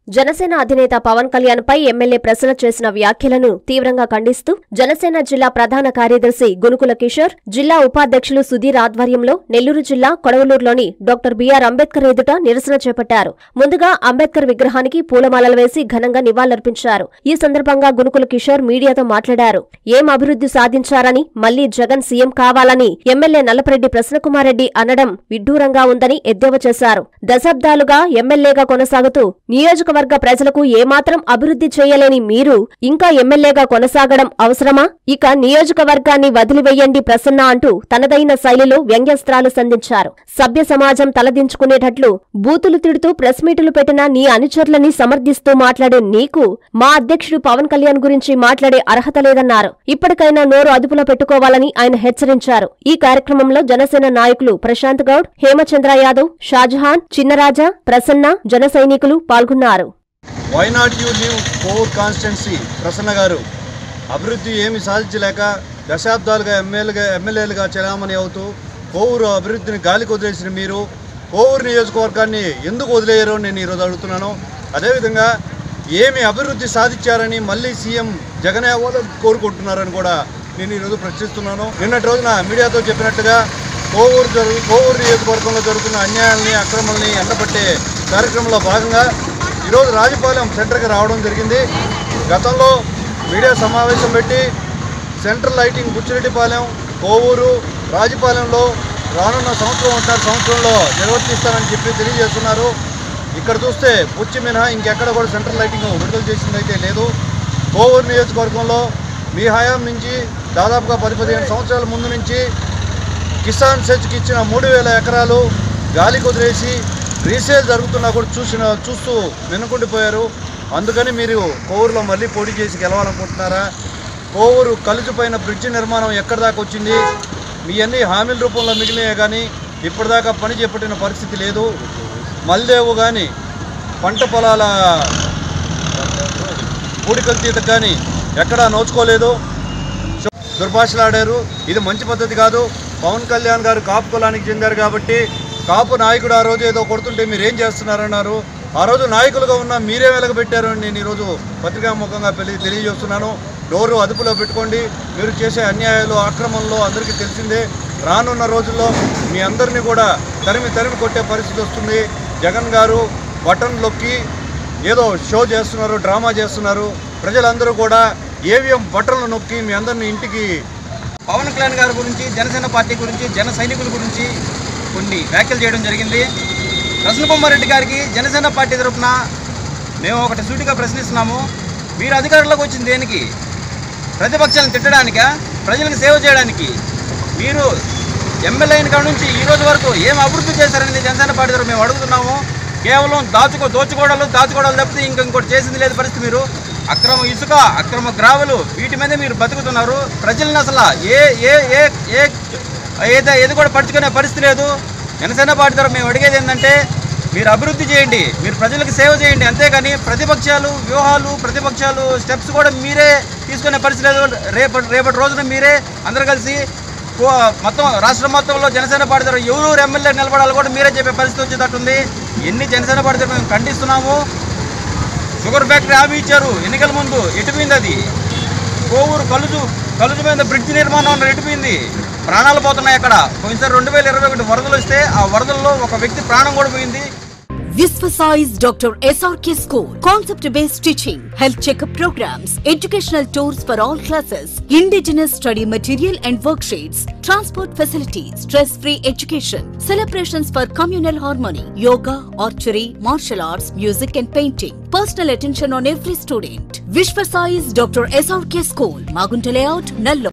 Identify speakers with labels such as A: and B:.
A: జనసేన అధినేత పవన్ కళ్యాణ్ పై ఎమ్మెల్యే ప్రశ్న చేసిన వ్యాఖ్యలను తీవ్రంగా ఖండిస్తూ జనసేన జిల్లా ప్రధాన కార్యదర్శి గునుకుల కిషోర్ జిల్లా ఉపాధ్యక్షులు సుధీర్ ఆధ్వర్యంలో నెల్లూరు జిల్లా కొడవలూరులోని డాక్టర్ బిఆర్ అంబేద్కర్ ఎదుట నిరసన చేపట్టారు ముందుగా అంబేద్కర్ విగ్రహానికి పూలమాలలు వేసి ఘనంగా నివాళులర్పించారు ఈ సందర్భంగా గునుకుల కిషోర్ మీడియాతో మాట్లాడారు ఏం అభివృద్ధి సాధించారని మళ్లీ జగన్ సీఎం కావాలని ఎమ్మెల్యే నల్లపరెడ్డి ప్రసన్నకుమారెడ్డి అనడం విడ్డూరంగా ఉందని ఎద్దేవా చేశారు దశాబ్దాలుగా ఎమ్మెల్యేగా కొనసాగుతూ నియోజకవర్గ ప్రజలకు ఏమాత్రం అభివృద్ధి చేయలేని మీరు ఇంకా ఎమ్మెల్యేగా కొనసాగడం అవసరమా ఇక నియోజకవర్గాన్ని వదిలివేయండి ప్రసన్న అంటూ తనదైన శైలిలో వ్యంగ్యస్త్రాలు సంధించారు సభ్య సమాజం తలదించుకునేటట్లు బూతులు తిడుతూ ప్రెస్ మీటులు పెట్టిన నీ అనుచరులని సమర్థిస్తూ మాట్లాడే నీకు మా అధ్యక్షుడు పవన్ కళ్యాణ్ గురించి మాట్లాడే అర్హత లేదన్నారు ఇప్పటికైనా నోరు అదుపులో పెట్టుకోవాలని ఆయన హెచ్చరించారు ఈ కార్యక్రమంలో జనసేన నాయకులు ప్రశాంత్ గౌడ్ హేమచంద్ర యాదవ్ షాజహాన్ చిన్నరాజా ప్రసన్న జన సైనికులు పాల్గొన్నారు
B: why not you leave Kovur constituency Prasanna గారు అభివృద్ధి ఏమి సాధించలేక దశాబ్దాలుగా ఎమ్మెల్యేగా ఎమ్మెల్యేలుగా చలామణి అవుతూ కోవూరు అభివృద్ధిని గాలికి వదిలేసిన మీరు కోవూరు నియోజకవర్గాన్ని ఎందుకు వదిలేయరో నేను ఈరోజు అడుగుతున్నాను అదేవిధంగా ఏమి అభివృద్ధి సాధించారని మళ్ళీ సీఎం జగన్ అవ్వాలని కోరుకుంటున్నారని కూడా నేను ఈరోజు ప్రశ్నిస్తున్నాను నిన్నటి రోజున మీడియాతో చెప్పినట్టుగా కోవూరు జరుగు కోవూరు నియోజకవర్గంలో జరుగుతున్న అన్యాయాల్ని అక్రమాలని ఎండబట్టే కార్యక్రమంలో భాగంగా ఈరోజు రాజపాలెం సెంటర్కి రావడం జరిగింది గతంలో మీడియా సమావేశం పెట్టి సెంట్రల్ లైటింగ్ బుచ్చిరెడ్డిపాలెం కోవూరు రాజపాలెంలో రానున్న సంవత్సరం ఉంటారు సంవత్సరంలో నిర్వర్తిస్తారని చెప్పి తెలియజేస్తున్నారు ఇక్కడ చూస్తే బుచ్చి మినహా ఇంకెక్కడ కూడా సెంట్రల్ లైటింగ్ విడుదల చేసిందైతే లేదు కోవూరు నియోజకవర్గంలో మీ హయాం నుంచి దాదాపుగా పది పదిహేను సంవత్సరాల ముందు నుంచి కిసాన్ సెజ్కి ఇచ్చిన మూడు వేల ఎకరాలు గాలి కుదిరేసి రీసేల్ జరుగుతున్నా కూడా చూసిన చూస్తూ వెనుకుండిపోయారు అందుకని మీరు కోవూరులో మళ్ళీ పోటీ చేసి గెలవాలనుకుంటున్నారా కోవూరు కలుచుపైన బ్రిడ్జి నిర్మాణం ఎక్కడి దాకా వచ్చింది మీ అన్ని హామీల రూపంలో మిగిలినాయే కానీ ఇప్పటిదాకా పని చేపట్టిన పరిస్థితి లేదు మల్దేవు కానీ పంట పొలాల పూడికలు తీత కానీ ఎక్కడా నోచుకోలేదు దుర్భాషలాడారు ఇది మంచి పద్ధతి కాదు పవన్ కళ్యాణ్ గారు కాపు కులానికి చెందారు కాబట్టి కాపు నాయకుడు ఆ రోజు ఏదో కొడుతుంటే మీరు ఏం చేస్తున్నారన్నారు ఆ రోజు నాయకులుగా ఉన్న మీరే వెలగబెట్టారు అని నేను ఈరోజు పత్రికాముఖంగా పెళ్లి తెలియజేస్తున్నాను డోరు అదుపులో పెట్టుకోండి మీరు చేసే అన్యాయాలు ఆక్రమణలో అందరికీ తెలిసిందే రానున్న రోజుల్లో మీ అందరినీ కూడా తరిమి తరిమి కొట్టే పరిస్థితి వస్తుంది జగన్ గారు బటన్ నొక్కి ఏదో షో చేస్తున్నారు డ్రామా చేస్తున్నారు ప్రజలందరూ కూడా ఏవిఎం బట్టలు నొక్కి మీ అందరిని ఇంటికి
C: పవన్ కళ్యాణ్ గారి గురించి జనసేన పార్టీ గురించి జన సైనికుల గురించి కొన్ని వ్యాఖ్యలు చేయడం జరిగింది రసనకుమార్ రెడ్డి గారికి జనసేన పార్టీ తరఫున మేము ఒకటి సూటిగా ప్రశ్నిస్తున్నాము మీరు అధికారంలోకి వచ్చింది దేనికి ప్రతిపక్షాలను తిట్టడానికా ప్రజలకు సేవ చేయడానికి మీరు ఎమ్మెల్యే అయిన కాడ నుంచి ఈ రోజు వరకు ఏం అభివృద్ధి చేశారనేది జనసేన పార్టీ తరఫున మేము అడుగుతున్నాము కేవలం దాచుకో దోచుకోవడాలు దాచుకోవడాలు తప్పితే ఇంక ఇంకోటి చేసింది లేదు పరిస్థితి మీరు అక్రమ ఇసుక అక్రమ గ్రావెలు వీటి మీదే మీరు బతుకుతున్నారు ప్రజలను అసలు ఏ ఏ ఏ ఏ ఏదో ఏది కూడా పడుచుకునే పరిస్థితి లేదు జనసేన పార్టీ తరఫున మేము అడిగేది ఏంటంటే మీరు అభివృద్ధి చేయండి మీరు ప్రజలకు సేవ చేయండి అంతేగాని ప్రతిపక్షాలు వ్యూహాలు ప్రతిపక్షాలు స్టెప్స్ కూడా మీరే తీసుకునే పరిస్థితి లేదు రేపటి రేపటి రోజున మీరే అందరు కలిసి కో- మొత్తం రాష్ట్రం మొత్తంలో జనసేన పార్టీ తరఫున ఎవరు ఎమ్మెల్యే నిలబడాలో కూడా మీరే చెప్పే పరిస్థితి వచ్చేటట్టుంది ఎన్ని జనసేన పార్టీ తరఫున మేము ఖండిస్తున్నాము షుగర్ ఫ్యాక్టరీ హామీ ఇచ్చారు ఎన్నికల ముందు ఎటుపోయింది అది కోవూరు కలుజు కలుజు మీద బ్రిడ్జ్ నిర్మాణం ఎటుపోయింది ప్రాణాలు పోతున్నాయి అక్కడ పోయినసారి రెండు వేల ఇరవై ఒకటి వరదలు వస్తే ఆ వరదల్లో ఒక వ్యక్తి ప్రాణం కూడా పోయింది
D: Visvasize Dr. SRK School. Concept based teaching, health checkup programs, educational tours for all classes, indigenous study material and worksheets, transport facilities, stress free education, celebrations for communal harmony, yoga, archery, martial arts, music and painting. Personal attention on every student. Vishvasize Dr. SRK School, Magunta Layout, Nallo.